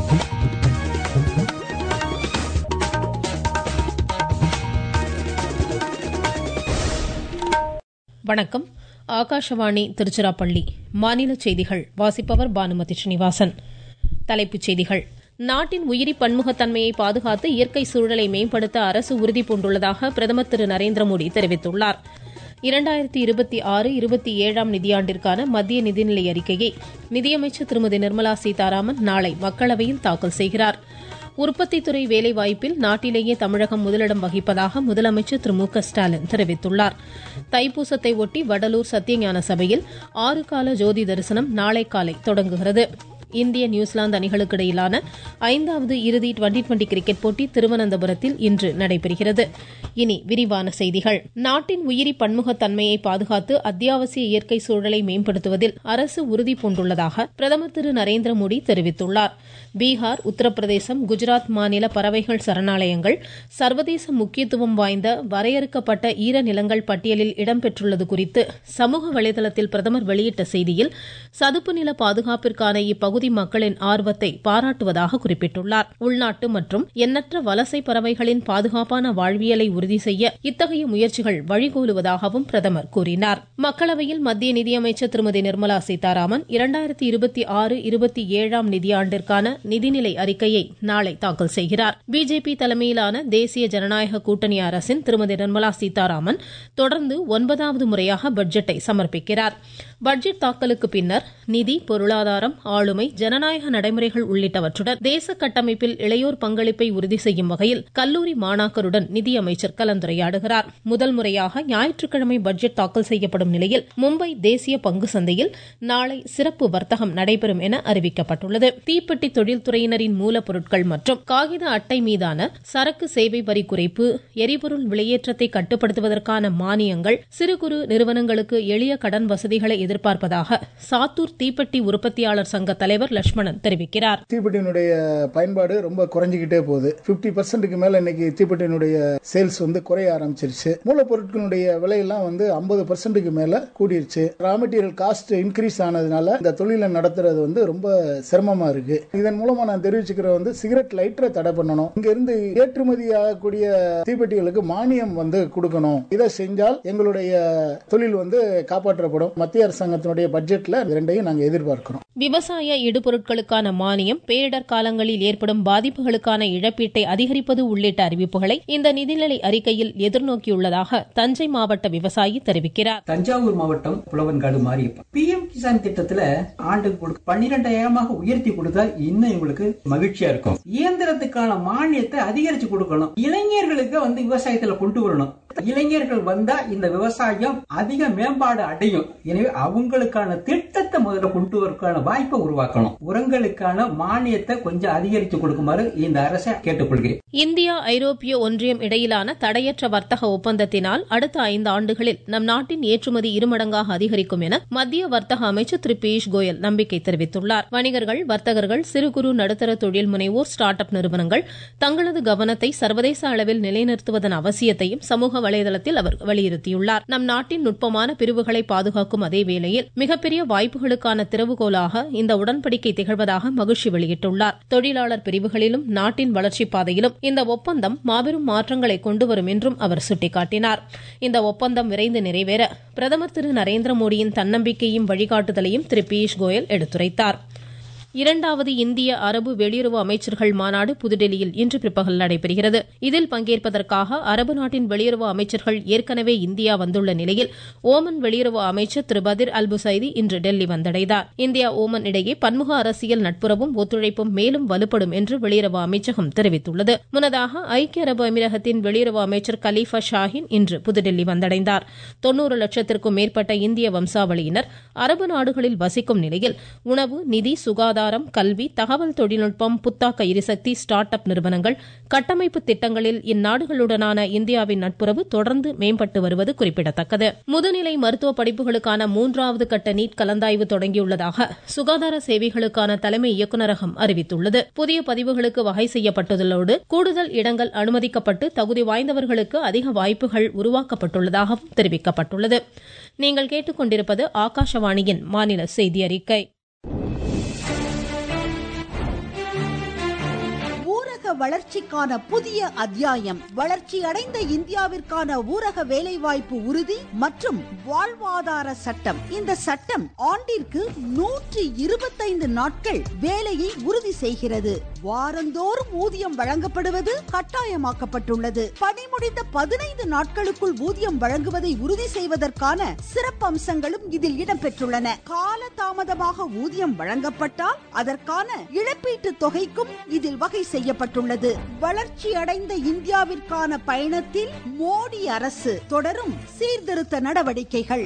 வணக்கம் ஆகாஷவாணி திருச்சிராப்பள்ளி மாநில செய்திகள் வாசிப்பவர் பானுமதி ஸ்ரீனிவாசன் தலைப்புச் செய்திகள் நாட்டின் உயிரி பன்முகத்தன்மையை பாதுகாத்து இயற்கை சூழலை மேம்படுத்த அரசு உறுதி பூண்டுள்ளதாக பிரதமர் திரு நரேந்திர மோடி தெரிவித்துள்ளார் இரண்டாயிரத்தி இருபத்தி ஆறு இருபத்தி ஏழாம் நிதியாண்டிற்கான மத்திய நிதிநிலை அறிக்கையை நிதியமைச்சர் திருமதி நிர்மலா சீதாராமன் நாளை மக்களவையில் தாக்கல் செய்கிறார் உற்பத்தித்துறை வேலைவாய்ப்பில் நாட்டிலேயே தமிழகம் முதலிடம் வகிப்பதாக முதலமைச்சர் திரு மு க ஸ்டாலின் தெரிவித்துள்ளார் தைப்பூசத்தை ஒட்டி வடலூர் சத்தியஞான சபையில் ஆறு கால ஜோதி தரிசனம் நாளை காலை தொடங்குகிறது இந்திய நியூசிலாந்து அணிகளுக்கு இடையிலான ஐந்தாவது இறுதி டுவெண்டி டுவெண்டி கிரிக்கெட் போட்டி திருவனந்தபுரத்தில் இன்று நடைபெறுகிறது இனி விரிவான செய்திகள் நாட்டின் உயிரி பன்முகத்தன்மையை பாதுகாத்து அத்தியாவசிய இயற்கை சூழலை மேம்படுத்துவதில் அரசு உறுதி பூண்டுள்ளதாக பிரதமர் திரு நரேந்திர மோடி தெரிவித்துள்ளார் பீகார் உத்தரப்பிரதேசம் குஜராத் மாநில பறவைகள் சரணாலயங்கள் சர்வதேச முக்கியத்துவம் வாய்ந்த வரையறுக்கப்பட்ட ஈரநிலங்கள் பட்டியலில் இடம்பெற்றுள்ளது குறித்து சமூக வலைதளத்தில் பிரதமர் வெளியிட்ட செய்தியில் சதுப்பு நில பாதுகாப்பிற்கான இப்பகுதி மக்களின் ஆர்வத்தை பாராட்டுவதாக குறிப்பிட்டுள்ளார் உள்நாட்டு மற்றும் எண்ணற்ற வலசை பறவைகளின் பாதுகாப்பான வாழ்வியலை உறுதி செய்ய இத்தகைய முயற்சிகள் வழிகோலுவதாகவும் பிரதமர் கூறினார் மக்களவையில் மத்திய நிதியமைச்சர் திருமதி நிர்மலா சீதாராமன் இரண்டாயிரத்தி இருபத்தி ஆறு இருபத்தி ஏழாம் நிதியாண்டிற்கான நிதிநிலை அறிக்கையை நாளை தாக்கல் செய்கிறார் பிஜேபி தலைமையிலான தேசிய ஜனநாயக கூட்டணி அரசின் திருமதி நிர்மலா சீதாராமன் தொடர்ந்து ஒன்பதாவது முறையாக பட்ஜெட்டை சமர்ப்பிக்கிறார் பட்ஜெட் தாக்கலுக்கு பின்னர் நிதி பொருளாதாரம் ஆளுமை ஜனநாயக நடைமுறைகள் உள்ளிட்டவற்றுடன் தேச கட்டமைப்பில் இளையோர் பங்களிப்பை உறுதி செய்யும் வகையில் கல்லூரி மாணாக்கருடன் நிதியமைச்சர் கலந்துரையாடுகிறார் முதல் முறையாக ஞாயிற்றுக்கிழமை பட்ஜெட் தாக்கல் செய்யப்படும் நிலையில் மும்பை தேசிய பங்கு சந்தையில் நாளை சிறப்பு வர்த்தகம் நடைபெறும் என அறிவிக்கப்பட்டுள்ளது தீப்பெட்டி தொழில்துறையினரின் மூலப்பொருட்கள் மற்றும் காகித அட்டை மீதான சரக்கு சேவை வரி குறைப்பு எரிபொருள் விலையேற்றத்தை கட்டுப்படுத்துவதற்கான மானியங்கள் சிறு குறு நிறுவனங்களுக்கு எளிய கடன் வசதிகளை எதிர்பார்ப்பதாக சாத்தூர் தீப்பெட்டி உற்பத்தியாளர் சங்க தலைவர் லட்சுமணன் தெரிவிக்கிறார் தீப்பெட்டியினுடைய பயன்பாடு ரொம்ப குறைஞ்சிக்கிட்டே போகுது பிப்டி பர்சன்ட்டுக்கு மேல இன்னைக்கு தீப்பெட்டியினுடைய சேல்ஸ் வந்து குறைய ஆரம்பிச்சிருச்சு மூலப்பொருட்களுடைய விலையெல்லாம் வந்து ஐம்பது பர்சன்ட்டுக்கு மேல கூடிருச்சு ரா மெட்டீரியல் காஸ்ட் இன்க்ரீஸ் ஆனதுனால இந்த தொழிலை நடத்துறது வந்து ரொம்ப சிரமமா இருக்கு இதன் மூலமா நான் தெரிவிச்சுக்கிற வந்து சிகரெட் லைட்டரை தடை பண்ணணும் இங்க இருந்து ஏற்றுமதி ஆகக்கூடிய தீப்பெட்டிகளுக்கு மானியம் வந்து கொடுக்கணும் இதை செஞ்சால் எங்களுடைய தொழில் வந்து காப்பாற்றப்படும் மத்திய அரசாங்கத்தினுடைய பட்ஜெட்ல இரண்டையும் நாங்க எதிர்பார்க்கிறோம் விவசாய இடுபொருட்களுக்கான மானியம் பேரிடர் காலங்களில் ஏற்படும் பாதிப்புகளுக்கான இழப்பீட்டை அதிகரிப்பது உள்ளிட்ட அறிவிப்புகளை இந்த நிதிநிலை அறிக்கையில் எதிர்நோக்கியுள்ளதாக தஞ்சை மாவட்ட விவசாயி தெரிவிக்கிறார் தஞ்சாவூர் மாவட்டம் புலவன்காடு மாரியப்பன் பி எம் கிசான் திட்டத்துல ஆண்டுக்கு பன்னிரெண்டாயிரமாக உயர்த்தி கொடுத்தா இன்னும் எங்களுக்கு மகிழ்ச்சியா இருக்கும் இயந்திரத்துக்கான மானியத்தை அதிகரிச்சு கொடுக்கணும் இளைஞர்களுக்கு வந்து விவசாயத்துல கொண்டு வரணும் இளைஞர்கள் வந்தா இந்த விவசாயம் அதிக மேம்பாடு அடையும் எனவே அவங்களுக்கான திட்டத்தை முதல்ல கொண்டு வரக்கான வாய்ப்பை உருவாக்கணும் உரங்களுக்கான மானியத்தை கொஞ்சம் அதிகரித்து கொடுக்குமாறு இந்த அரசை கேட்டுக்கொள்கிறேன் இந்தியா ஐரோப்பிய ஒன்றியம் இடையிலான தடையற்ற வர்த்தக ஒப்பந்தத்தினால் அடுத்த ஐந்து ஆண்டுகளில் நம் நாட்டின் ஏற்றுமதி இருமடங்காக அதிகரிக்கும் என மத்திய வர்த்தக அமைச்சர் திரு பியூஷ் கோயல் நம்பிக்கை தெரிவித்துள்ளார் வணிகர்கள் வர்த்தகர்கள் சிறு குறு நடுத்தர தொழில் முனைவோர் ஸ்டார்ட் அப் நிறுவனங்கள் தங்களது கவனத்தை சர்வதேச அளவில் நிலைநிறுத்துவதன் அவசியத்தையும் சமூக வலைதளத்தில் அவர் வலியுறுத்தியுள்ளார் நம் நாட்டின் நுட்பமான பிரிவுகளை பாதுகாக்கும் அதே வேளையில் மிகப்பெரிய வாய்ப்புகளுக்கான திறவுகோலாக இந்த உடன்படிக்கை திகழ்வதாக மகிழ்ச்சி வெளியிட்டுள்ளார் தொழிலாளர் பிரிவுகளிலும் நாட்டின் வளர்ச்சி பாதையிலும் இந்த ஒப்பந்தம் மாபெரும் மாற்றங்களை கொண்டுவரும் என்றும் அவர் சுட்டிக்காட்டினார் இந்த ஒப்பந்தம் விரைந்து நிறைவேற பிரதமர் திரு நரேந்திர மோடியின் தன்னம்பிக்கையும் வழிகாட்டுதலையும் திரு பியூஷ் கோயல் எடுத்துரைத்தார் இரண்டாவது இந்திய அரபு வெளியுறவு அமைச்சர்கள் மாநாடு புதுடெல்லியில் இன்று பிற்பகல் நடைபெறுகிறது இதில் பங்கேற்பதற்காக அரபு நாட்டின் வெளியுறவு அமைச்சர்கள் ஏற்கனவே இந்தியா வந்துள்ள நிலையில் ஓமன் வெளியுறவு அமைச்சர் திரு பதிர் அல் புசைதி இன்று டெல்லி வந்தடைந்தார் இந்தியா ஓமன் இடையே பன்முக அரசியல் நட்புறவும் ஒத்துழைப்பும் மேலும் வலுப்படும் என்று வெளியுறவு அமைச்சகம் தெரிவித்துள்ளது முன்னதாக ஐக்கிய அரபு அமீரகத்தின் வெளியுறவு அமைச்சர் கலீஃபா ஷாஹின் இன்று புதுடெல்லி வந்தடைந்தார் தொன்னூறு லட்சத்திற்கும் மேற்பட்ட இந்திய வம்சாவளியினர் அரபு நாடுகளில் வசிக்கும் நிலையில் உணவு நிதி சுகாதார சுகாதாரம் கல்வி தகவல் தொழில்நுட்பம் புத்தாக்க எரிசக்தி ஸ்டார்ட் அப் நிறுவனங்கள் கட்டமைப்பு திட்டங்களில் இந்நாடுகளுடனான இந்தியாவின் நட்புறவு தொடர்ந்து மேம்பட்டு வருவது குறிப்பிடத்தக்கது முதுநிலை மருத்துவ படிப்புகளுக்கான மூன்றாவது கட்ட நீட் கலந்தாய்வு தொடங்கியுள்ளதாக சுகாதார சேவைகளுக்கான தலைமை இயக்குநரகம் அறிவித்துள்ளது புதிய பதிவுகளுக்கு வகை செய்யப்பட்டுள்ளதோடு கூடுதல் இடங்கள் அனுமதிக்கப்பட்டு தகுதி வாய்ந்தவர்களுக்கு அதிக வாய்ப்புகள் உருவாக்கப்பட்டுள்ளதாகவும் தெரிவிக்கப்பட்டுள்ளது நீங்கள் கேட்டுக்கொண்டிருப்பது ஆகாஷவாணியின் மாநில செய்தி அறிக்கை ஊரக வளர்ச்சிக்கான புதிய அத்தியாயம் வளர்ச்சி அடைந்த இந்தியாவிற்கான ஊரக வேலைவாய்ப்பு உறுதி மற்றும் வாழ்வாதார சட்டம் இந்த சட்டம் ஆண்டிற்கு நூற்றி இருபத்தைந்து நாட்கள் வேலையை உறுதி செய்கிறது வாரந்தோறும் ஊதியம் வழங்கப்படுவது கட்டாயமாக்கப்பட்டுள்ளது பணி முடிந்த பதினைந்து நாட்களுக்குள் ஊதியம் வழங்குவதை உறுதி செய்வதற்கான சிறப்பு அம்சங்களும் இதில் இடம்பெற்றுள்ளன கால தாமதமாக ஊதியம் வழங்கப்பட்டால் அதற்கான இழப்பீட்டு தொகைக்கும் இதில் வகை செய்யப்பட்டுள்ளது வளர்ச்சி அடைந்த இந்தியாவிற்கான பயணத்தில் மோடி அரசு தொடரும் சீர்திருத்த நடவடிக்கைகள்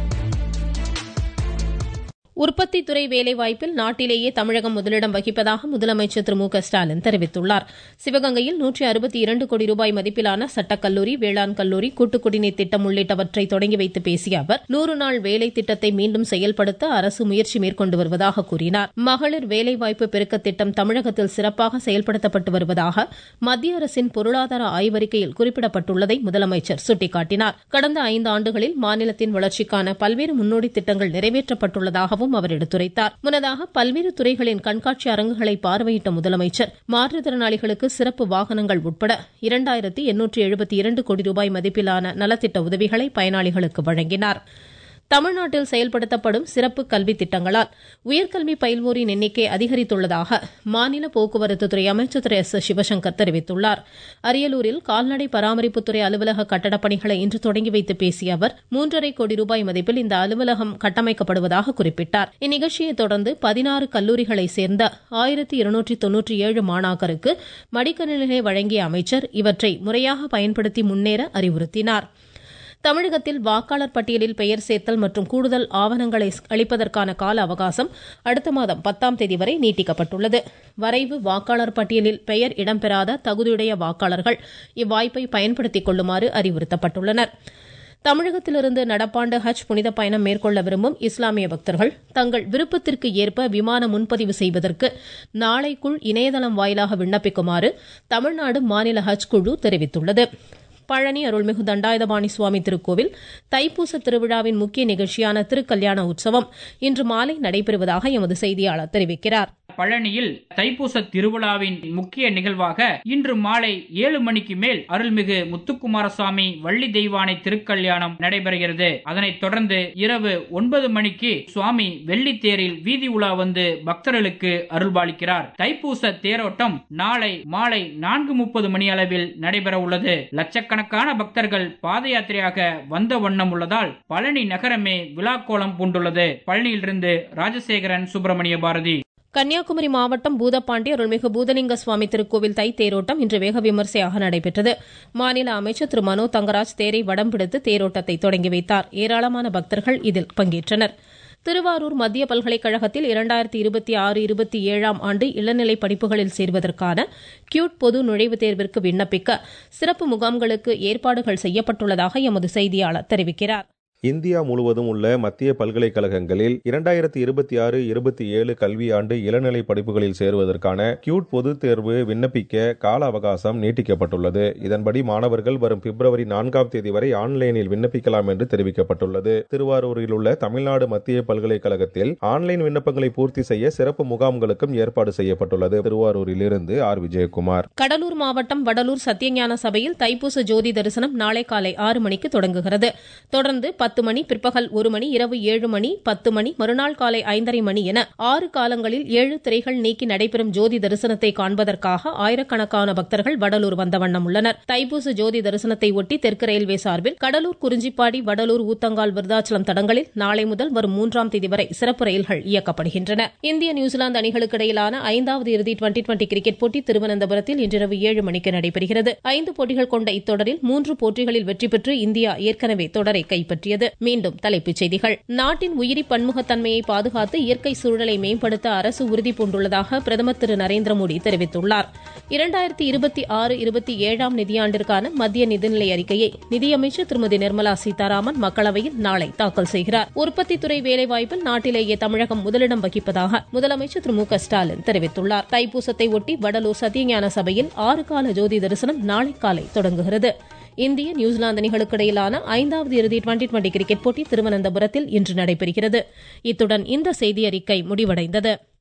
உற்பத்தி துறை வேலைவாய்ப்பில் நாட்டிலேயே தமிழகம் முதலிடம் வகிப்பதாக முதலமைச்சர் திரு மு க ஸ்டாலின் தெரிவித்துள்ளார் சிவகங்கையில் நூற்றி அறுபத்தி இரண்டு கோடி ரூபாய் மதிப்பிலான சட்டக்கல்லூரி வேளாண் கல்லூரி கூட்டுக் குடிநீர் திட்டம் உள்ளிட்டவற்றை தொடங்கி வைத்து பேசிய அவர் நூறு நாள் வேலை திட்டத்தை மீண்டும் செயல்படுத்த அரசு முயற்சி மேற்கொண்டு வருவதாக கூறினார் மகளிர் வேலைவாய்ப்பு பெருக்க திட்டம் தமிழகத்தில் சிறப்பாக செயல்படுத்தப்பட்டு வருவதாக மத்திய அரசின் பொருளாதார ஆய்வறிக்கையில் குறிப்பிடப்பட்டுள்ளதை முதலமைச்சர் சுட்டிக்காட்டினார் கடந்த ஐந்து ஆண்டுகளில் மாநிலத்தின் வளர்ச்சிக்கான பல்வேறு முன்னோடி திட்டங்கள் நிறைவேற்றப்பட்டுள்ளதாகவும் உள்ளதாகவும் அவர் எடுத்துரைத்தார் முன்னதாக பல்வேறு துறைகளின் கண்காட்சி அரங்குகளை பார்வையிட்ட முதலமைச்சர் மாற்றுத்திறனாளிகளுக்கு சிறப்பு வாகனங்கள் உட்பட இரண்டாயிரத்தி எண்ணூற்றி எழுபத்தி இரண்டு கோடி ரூபாய் மதிப்பிலான நலத்திட்ட உதவிகளை பயனாளிகளுக்கு வழங்கினார் தமிழ்நாட்டில் செயல்படுத்தப்படும் சிறப்பு கல்வி திட்டங்களால் உயர்கல்வி பயில்வோரின் எண்ணிக்கை அதிகரித்துள்ளதாக மாநில போக்குவரத்து துறை அமைச்சர் திரு எஸ் சிவசங்கர் தெரிவித்துள்ளார் அரியலூரில் கால்நடை பராமரிப்புத்துறை அலுவலக கட்டடப் பணிகளை இன்று தொடங்கி வைத்து பேசிய அவர் மூன்றரை கோடி ரூபாய் மதிப்பில் இந்த அலுவலகம் கட்டமைக்கப்படுவதாக குறிப்பிட்டார் இந்நிகழ்ச்சியை தொடர்ந்து பதினாறு கல்லூரிகளைச் சேர்ந்த ஆயிரத்தி இருநூற்றி தொன்னூற்றி ஏழு மாணாக்கருக்கு மடிக்கணினிகளை வழங்கிய அமைச்சர் இவற்றை முறையாக பயன்படுத்தி முன்னேற அறிவுறுத்தினார் தமிழகத்தில் வாக்காளர் பட்டியலில் பெயர் சேர்த்தல் மற்றும் கூடுதல் ஆவணங்களை அளிப்பதற்கான கால அவகாசம் அடுத்த மாதம் பத்தாம் தேதி வரை நீட்டிக்கப்பட்டுள்ளது வரைவு வாக்காளர் பட்டியலில் பெயர் இடம்பெறாத தகுதியுடைய வாக்காளர்கள் இவ்வாய்ப்பை பயன்படுத்திக் கொள்ளுமாறு அறிவுறுத்தப்பட்டுள்ளனா் தமிழகத்திலிருந்து நடப்பாண்டு ஹஜ் புனித பயணம் மேற்கொள்ள விரும்பும் இஸ்லாமிய பக்தர்கள் தங்கள் விருப்பத்திற்கு ஏற்ப விமான முன்பதிவு செய்வதற்கு நாளைக்குள் இணையதளம் வாயிலாக விண்ணப்பிக்குமாறு தமிழ்நாடு மாநில ஹஜ் குழு தெரிவித்துள்ளது பழனி அருள்மிகு தண்டாயுதபாணி சுவாமி திருக்கோவில் தைப்பூச திருவிழாவின் முக்கிய நிகழ்ச்சியான திருக்கல்யாண உற்சவம் இன்று மாலை நடைபெறுவதாக எமது செய்தியாளர் தெரிவிக்கிறார் பழனியில் தைப்பூச திருவிழாவின் முக்கிய நிகழ்வாக இன்று மாலை ஏழு மணிக்கு மேல் அருள்மிகு முத்துக்குமாரசுவாமி வள்ளி தெய்வானை திருக்கல்யாணம் நடைபெறுகிறது அதனைத் தொடர்ந்து இரவு ஒன்பது மணிக்கு சுவாமி வெள்ளி தேரில் வீதி உலா வந்து பக்தர்களுக்கு அருள்பாலிக்கிறார் தைப்பூச தேரோட்டம் நாளை மாலை நான்கு முப்பது மணி அளவில் நடைபெற உள்ளது லட்சக்கணக்கான பக்தர்கள் பாத யாத்திரையாக வந்த வண்ணம் உள்ளதால் பழனி நகரமே விழாக்கோலம் பூண்டுள்ளது பழனியிலிருந்து ராஜசேகரன் சுப்பிரமணிய பாரதி கன்னியாகுமரி மாவட்டம் பூதப்பாண்டி அருள்மிகு பூதலிங்க சுவாமி திருக்கோவில் தை தேரோட்டம் இன்று வெகு விமர்சையாக நடைபெற்றது மாநில அமைச்சர் திரு மனோ தங்கராஜ் தேரை வடம் பிடித்து தேரோட்டத்தை தொடங்கி வைத்தார் ஏராளமான பக்தர்கள் இதில் பங்கேற்றனர் திருவாரூர் மத்திய பல்கலைக்கழகத்தில் இரண்டாயிரத்தி இருபத்தி ஆறு இருபத்தி ஏழாம் ஆண்டு இளநிலை படிப்புகளில் சேர்வதற்கான கியூட் பொது நுழைவுத் தேர்விற்கு விண்ணப்பிக்க சிறப்பு முகாம்களுக்கு ஏற்பாடுகள் செய்யப்பட்டுள்ளதாக எமது செய்தியாளர் தெரிவிக்கிறார் இந்தியா முழுவதும் உள்ள மத்திய பல்கலைக்கழகங்களில் இரண்டாயிரத்தி இருபத்தி ஆறு இருபத்தி ஏழு கல்வியாண்டு இளநிலை படிப்புகளில் சேருவதற்கான கியூட் பொதுத் தேர்வு விண்ணப்பிக்க கால அவகாசம் நீட்டிக்கப்பட்டுள்ளது இதன்படி மாணவர்கள் வரும் பிப்ரவரி நான்காம் தேதி வரை ஆன்லைனில் விண்ணப்பிக்கலாம் என்று தெரிவிக்கப்பட்டுள்ளது திருவாரூரில் உள்ள தமிழ்நாடு மத்திய பல்கலைக்கழகத்தில் ஆன்லைன் விண்ணப்பங்களை பூர்த்தி செய்ய சிறப்பு முகாம்களுக்கும் ஏற்பாடு செய்யப்பட்டுள்ளது திருவாரூரில் இருந்து ஆர் விஜயகுமார் கடலூர் மாவட்டம் வடலூர் சத்தியஞான சபையில் தைப்பூச ஜோதி தரிசனம் நாளை காலை ஆறு மணிக்கு தொடங்குகிறது தொடர்ந்து பத்து மணி பிற்பகல் ஒரு மணி இரவு ஏழு மணி பத்து மணி மறுநாள் காலை ஐந்தரை மணி என ஆறு காலங்களில் ஏழு திரைகள் நீக்கி நடைபெறும் ஜோதி தரிசனத்தை காண்பதற்காக ஆயிரக்கணக்கான பக்தர்கள் வடலூர் வந்த வண்ணம் உள்ளனர் தைப்பூச ஜோதி தரிசனத்தை ஒட்டி தெற்கு ரயில்வே சார்பில் கடலூர் குறிஞ்சிப்பாடி வடலூர் ஊத்தங்கால் விருதாச்சலம் தடங்களில் நாளை முதல் வரும் மூன்றாம் தேதி வரை சிறப்பு ரயில்கள் இயக்கப்படுகின்றன இந்திய நியூசிலாந்து அணிகளுக்கு இடையிலான ஐந்தாவது இறுதி டுவெண்டி டுவெண்டி கிரிக்கெட் போட்டி திருவனந்தபுரத்தில் இன்றிரவு ஏழு மணிக்கு நடைபெறுகிறது ஐந்து போட்டிகள் கொண்ட இத்தொடரில் மூன்று போட்டிகளில் வெற்றி பெற்று இந்தியா ஏற்கனவே தொடரை கைப்பற்றியது மீண்டும் தலைப்புச் செய்திகள் நாட்டின் உயிரி பன்முகத்தன்மையை பாதுகாத்து இயற்கை சூழலை மேம்படுத்த அரசு உறுதி பூண்டுள்ளதாக பிரதமர் திரு நரேந்திர மோடி தெரிவித்துள்ளார் இரண்டாயிரத்தி இருபத்தி ஆறு இருபத்தி ஏழாம் நிதியாண்டிற்கான மத்திய நிதிநிலை அறிக்கையை நிதியமைச்சர் திருமதி நிர்மலா சீதாராமன் மக்களவையில் நாளை தாக்கல் செய்கிறார் உற்பத்தித்துறை வேலைவாய்ப்பில் நாட்டிலேயே தமிழகம் முதலிடம் வகிப்பதாக முதலமைச்சர் திரு மு க ஸ்டாலின் தெரிவித்துள்ளார் தைப்பூசத்தை ஒட்டி வடலூர் சத்தியஞான சபையில் ஆறு கால ஜோதி தரிசனம் நாளை காலை தொடங்குகிறது இந்திய நியூசிலாந்து அணிகளுக்கு இடையிலான ஐந்தாவது இறுதி டுவெண்டி டுவெண்டி கிரிக்கெட் போட்டி திருவனந்தபுரத்தில் இன்று நடைபெறுகிறது இத்துடன் இந்த செய்தியறிக்கை முடிவடைந்தது